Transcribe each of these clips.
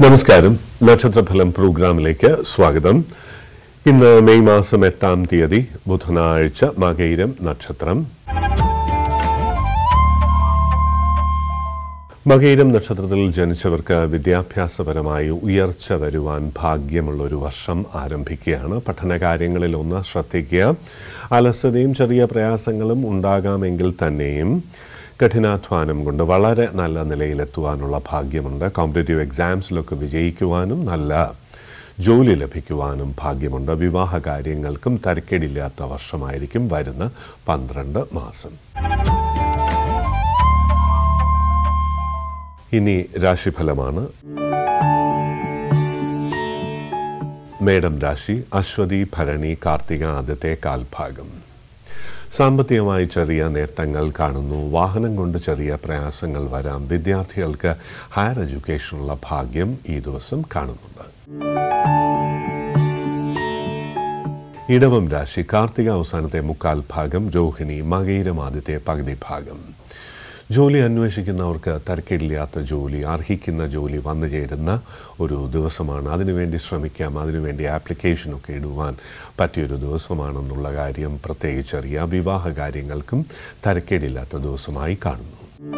നമസ്കാരം നക്ഷത്രഫലം പ്രോഗ്രാമിലേക്ക് സ്വാഗതം ഇന്ന് മെയ് മാസം എട്ടാം തീയതി ബുധനാഴ്ച മകയിരം നക്ഷത്രം മകയിരം നക്ഷത്രത്തിൽ ജനിച്ചവർക്ക് വിദ്യാഭ്യാസപരമായി ഉയർച്ച വരുവാൻ ഭാഗ്യമുള്ള ഒരു വർഷം ആരംഭിക്കുകയാണ് പഠനകാര്യങ്ങളിൽ ഒന്ന് ശ്രദ്ധിക്കുക അലസതയും ചെറിയ പ്രയാസങ്ങളും ഉണ്ടാകാമെങ്കിൽ തന്നെയും കഠിനാധ്വാനം കൊണ്ട് വളരെ നല്ല നിലയിലെത്തുവാനുള്ള ഭാഗ്യമുണ്ട് കോമ്പറ്റേറ്റീവ് എക്സാംസിലൊക്കെ വിജയിക്കുവാനും നല്ല ജോലി ലഭിക്കുവാനും ഭാഗ്യമുണ്ട് വിവാഹ കാര്യങ്ങൾക്കും തരക്കേടില്ലാത്ത വർഷമായിരിക്കും വരുന്ന പന്ത്രണ്ട് മാസം ഇനി രാശിഫലമാണ് മേടം രാശി അശ്വതി ഭരണി കാർത്തിക ആദ്യത്തെ കാൽഭാഗം സാമ്പത്തികമായി ചെറിയ നേട്ടങ്ങൾ കാണുന്നു വാഹനം കൊണ്ട് ചെറിയ പ്രയാസങ്ങൾ വരാം വിദ്യാർത്ഥികൾക്ക് ഹയർ എഡ്യൂക്കേഷനുള്ള ഭാഗ്യം ഈ ദിവസം കാണുന്നുണ്ട് ഇടവം രാശി കാർത്തിക അവസാനത്തെ മുക്കാൽ ഭാഗം രോഹിണി മകയിരം ആദ്യത്തെ പകുതി ഭാഗം ജോലി അന്വേഷിക്കുന്നവർക്ക് തരക്കേടില്ലാത്ത ജോലി അർഹിക്കുന്ന ജോലി വന്നു ചേരുന്ന ഒരു ദിവസമാണ് അതിനുവേണ്ടി ശ്രമിക്കാം അതിനുവേണ്ടി ആപ്ലിക്കേഷനൊക്കെ ഇടുവാൻ പറ്റിയൊരു ദിവസമാണെന്നുള്ള കാര്യം പ്രത്യേകിച്ചറിയാം വിവാഹ കാര്യങ്ങൾക്കും തരക്കേടില്ലാത്ത ദിവസമായി കാണുന്നു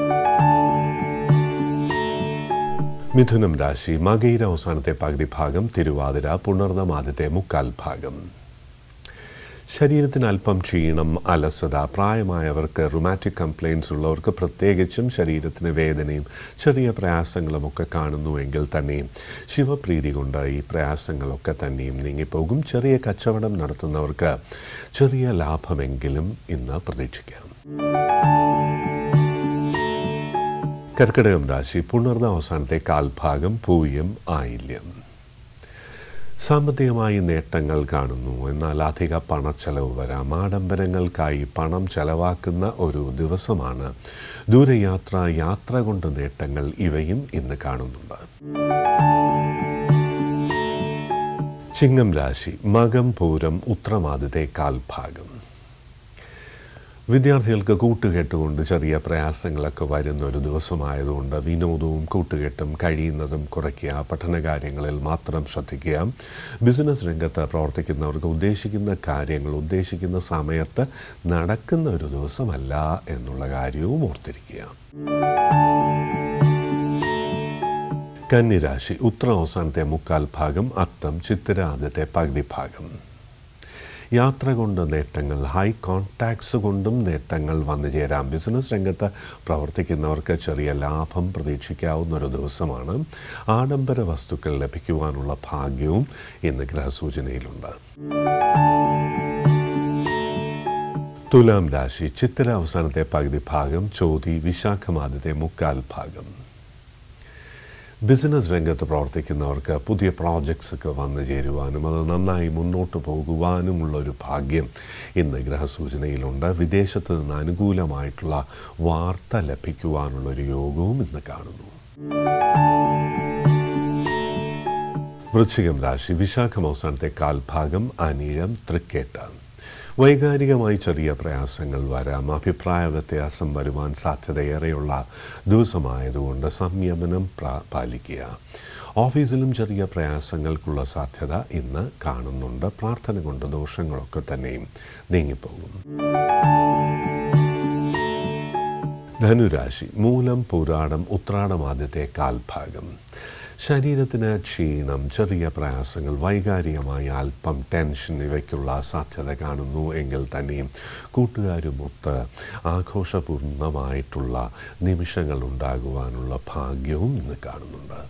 മിഥുനം രാശി മകയിര അവസാനത്തെ പകുതി ഭാഗം തിരുവാതിര പുണർന്നം ആദ്യത്തെ മുക്കാൽ ഭാഗം ശരീരത്തിന് അല്പം ക്ഷീണം അലസത പ്രായമായവർക്ക് റുമാറ്റിക് കംപ്ലയിൻസ് ഉള്ളവർക്ക് പ്രത്യേകിച്ചും ശരീരത്തിന് വേദനയും ചെറിയ പ്രയാസങ്ങളുമൊക്കെ കാണുന്നുവെങ്കിൽ തന്നെയും ശിവപ്രീതി കൊണ്ട് ഈ പ്രയാസങ്ങളൊക്കെ തന്നെയും നീങ്ങിപ്പോകും ചെറിയ കച്ചവടം നടത്തുന്നവർക്ക് ചെറിയ ലാഭമെങ്കിലും ഇന്ന് പ്രതീക്ഷിക്കാം കർക്കിടകം രാശി പുണർന്ന അവസാനത്തെ കാൽഭാഗം പൂയം ആയില്യം സാമ്പത്തികമായി നേട്ടങ്ങൾ കാണുന്നു എന്നാൽ അധിക പണച്ചെലവ് വരാം ആഡംബരങ്ങൾക്കായി പണം ചെലവാക്കുന്ന ഒരു ദിവസമാണ് ദൂരയാത്ര യാത്ര കൊണ്ട് നേട്ടങ്ങൾ ഇവയും ഇന്ന് കാണുന്നുണ്ട് ചിങ്ങം രാശി മകം പൂരം ഉത്രമാദിത്തെ കാൽഭാഗം വിദ്യാർത്ഥികൾക്ക് കൂട്ടുകെട്ടുകൊണ്ട് ചെറിയ പ്രയാസങ്ങളൊക്കെ വരുന്ന ഒരു ദിവസമായതുകൊണ്ട് വിനോദവും കൂട്ടുകെട്ടും കഴിയുന്നതും കുറയ്ക്കുക പഠനകാര്യങ്ങളിൽ മാത്രം ശ്രദ്ധിക്കുക ബിസിനസ് രംഗത്ത് പ്രവർത്തിക്കുന്നവർക്ക് ഉദ്ദേശിക്കുന്ന കാര്യങ്ങൾ ഉദ്ദേശിക്കുന്ന സമയത്ത് നടക്കുന്ന ഒരു ദിവസമല്ല എന്നുള്ള കാര്യവും ഓർത്തിരിക്കുക കന്നിരാശി ഉത്തര അവസാനത്തെ മുക്കാൽ ഭാഗം അത്തം ചിത്തിര ആദ്യത്തെ പകുതി ഭാഗം യാത്ര കൊണ്ട് നേട്ടങ്ങൾ ഹൈ കോൺടാക്ട്സ് കൊണ്ടും നേട്ടങ്ങൾ വന്നു ചേരാം ബിസിനസ് രംഗത്ത് പ്രവർത്തിക്കുന്നവർക്ക് ചെറിയ ലാഭം പ്രതീക്ഷിക്കാവുന്ന ഒരു ദിവസമാണ് ആഡംബര വസ്തുക്കൾ ലഭിക്കുവാനുള്ള ഭാഗ്യവും ഇന്ന് ഗ്രഹസൂചനയിലുണ്ട് തുലാം രാശി ചിത്തിര അവസാനത്തെ പകുതി ഭാഗം ചോതി വിശാഖമാദ്യത്തെ മുക്കാൽ ഭാഗം ബിസിനസ് രംഗത്ത് പ്രവർത്തിക്കുന്നവർക്ക് പുതിയ പ്രോജക്ട്സ് ഒക്കെ വന്നു ചേരുവാനും അത് നന്നായി മുന്നോട്ട് പോകുവാനുമുള്ള ഒരു ഭാഗ്യം ഇന്ന് ഗ്രഹസൂചനയിലുണ്ട് വിദേശത്ത് നിന്ന് അനുകൂലമായിട്ടുള്ള വാർത്ത ലഭിക്കുവാനുള്ള ഒരു യോഗവും ഇന്ന് കാണുന്നു വൃശ്ചികം രാശി വിശാഖം അവസാനത്തെ കാൽഭാഗം അനീഴം തൃക്കേട്ട വൈകാരികമായി ചെറിയ പ്രയാസങ്ങൾ വരാം അഭിപ്രായ വ്യത്യാസം വരുവാൻ സാധ്യതയേറെയുള്ള ദിവസമായതുകൊണ്ട് സംയമനം പാലിക്കുക ഓഫീസിലും ചെറിയ പ്രയാസങ്ങൾക്കുള്ള സാധ്യത ഇന്ന് കാണുന്നുണ്ട് പ്രാർത്ഥന കൊണ്ട് ദോഷങ്ങളൊക്കെ തന്നെയും നീങ്ങിപ്പോകും ധനുരാശി മൂലം പുരാടം ഉത്രാടം ആദ്യത്തെ കാൽഭാഗം ശരീരത്തിന് ക്ഷീണം ചെറിയ പ്രയാസങ്ങൾ വൈകാരികമായ അല്പം ടെൻഷൻ ഇവയ്ക്കുള്ള സാധ്യത കാണുന്നു എങ്കിൽ തന്നെയും കൂട്ടുകാരുമൊത്ത് ആഘോഷപൂർണമായിട്ടുള്ള നിമിഷങ്ങൾ ഉണ്ടാകുവാനുള്ള ഭാഗ്യവും ഇന്ന് കാണുന്നുണ്ട്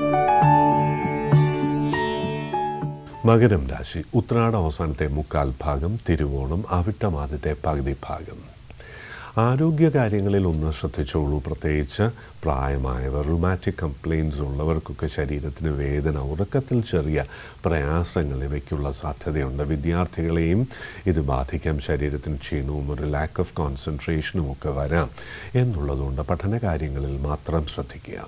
മകരം രാശി ഉത്രാട അവസാനത്തെ മുക്കാൽ ഭാഗം തിരുവോണം അവിട്ടം ആദ്യത്തെ പകുതി ഭാഗം ആരോഗ്യകാര്യങ്ങളിൽ ഒന്ന് ശ്രദ്ധിച്ചോളൂ പ്രത്യേകിച്ച് പ്രായമായവർ റുമാറ്റിക് കംപ്ലയിൻസ് ഉള്ളവർക്കൊക്കെ ശരീരത്തിന് വേദന ഉറക്കത്തിൽ ചെറിയ പ്രയാസങ്ങൾ ഇവയ്ക്കുള്ള സാധ്യതയുണ്ട് വിദ്യാർത്ഥികളെയും ഇത് ബാധിക്കാം ശരീരത്തിന് ക്ഷീണവും ഒരു ലാക്ക് ഓഫ് കോൺസെൻട്രേഷനും ഒക്കെ വരാം എന്നുള്ളതുകൊണ്ട് പഠനകാര്യങ്ങളിൽ മാത്രം ശ്രദ്ധിക്കുക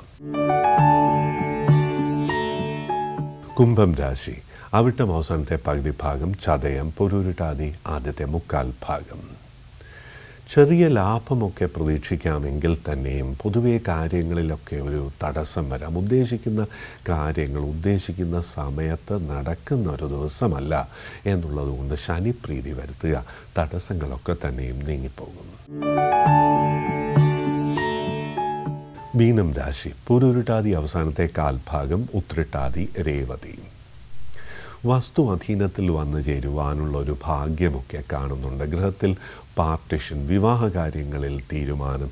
കുംഭം രാശി അവിട്ടം അവസാനത്തെ പകുതി ഭാഗം ചതയം പൊരുരുട്ടാതി ആദ്യത്തെ മുക്കാൽ ഭാഗം ചെറിയ ലാഭമൊക്കെ പ്രതീക്ഷിക്കാമെങ്കിൽ തന്നെയും പൊതുവെ കാര്യങ്ങളിലൊക്കെ ഒരു തടസ്സം വരാം ഉദ്ദേശിക്കുന്ന കാര്യങ്ങൾ ഉദ്ദേശിക്കുന്ന സമയത്ത് നടക്കുന്ന ഒരു ദിവസമല്ല എന്നുള്ളതുകൊണ്ട് ശനിപ്രീതി വരുത്തുക തടസ്സങ്ങളൊക്കെ തന്നെയും നീങ്ങിപ്പോകും മീനം രാശി പുരുരുട്ടാതി അവസാനത്തെ കാൽഭാഗം ഉത്രിട്ടാതി രേവതി വസ്തു അധീനത്തിൽ വന്നു ചേരുവാനുള്ള ഒരു ഭാഗ്യമൊക്കെ കാണുന്നുണ്ട് ഗൃഹത്തിൽ പാർട്ടിഷൻ വിവാഹ കാര്യങ്ങളിൽ തീരുമാനം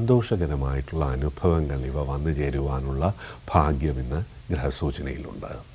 സന്തോഷകരമായിട്ടുള്ള അനുഭവങ്ങൾ ഇവ വന്നു ചേരുവാനുള്ള ഭാഗ്യം ഇന്ന് ഗ്രഹസൂചനയിലുണ്ട്